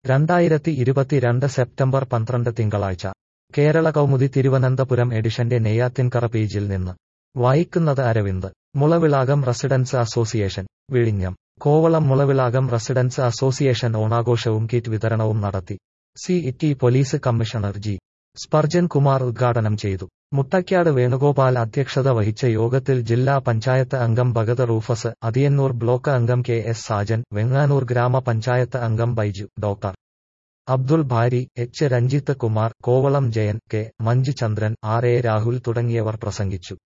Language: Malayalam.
രണ്ടായിരത്തി ഇരുപത്തിരണ്ട് സെപ്റ്റംബർ പന്ത്രണ്ട് തിങ്കളാഴ്ച കേരള കൗമുദി തിരുവനന്തപുരം എഡിഷന്റെ നെയ്യാത്തിൻകറ പേജിൽ നിന്ന് വായിക്കുന്നത് അരവിന്ദ് മുളവിളാകം റെസിഡൻസ് അസോസിയേഷൻ വിഴിഞ്ഞം കോവളം മുളവിളാകം റെസിഡൻസ് അസോസിയേഷൻ ഓണാഘോഷവും കിറ്റ് വിതരണവും നടത്തി C T police commissioner G Spurjan Kumar ഉദ്ഘാടനം ചെയ്തു മുട്ടയ്ക്കാട് വേണുഗോപാൽ അധ്യക്ഷത വഹിച്ച യോഗത്തിൽ ജില്ലാ പഞ്ചായത്ത് അംഗം ഭഗത് റൂഫസ് അതിയന്നൂർ ബ്ലോക്ക് അംഗം കെ എസ് സാജൻ വെങ്ങാനൂർ ഗ്രാമപഞ്ചായത്ത് അംഗം Baiju doctor Abdul Bari H Ranjith Kumar Kovalam Jayan K Manju Chandran R A Rahul തുടങ്ങിയവർ പ്രസംഗിച്ചു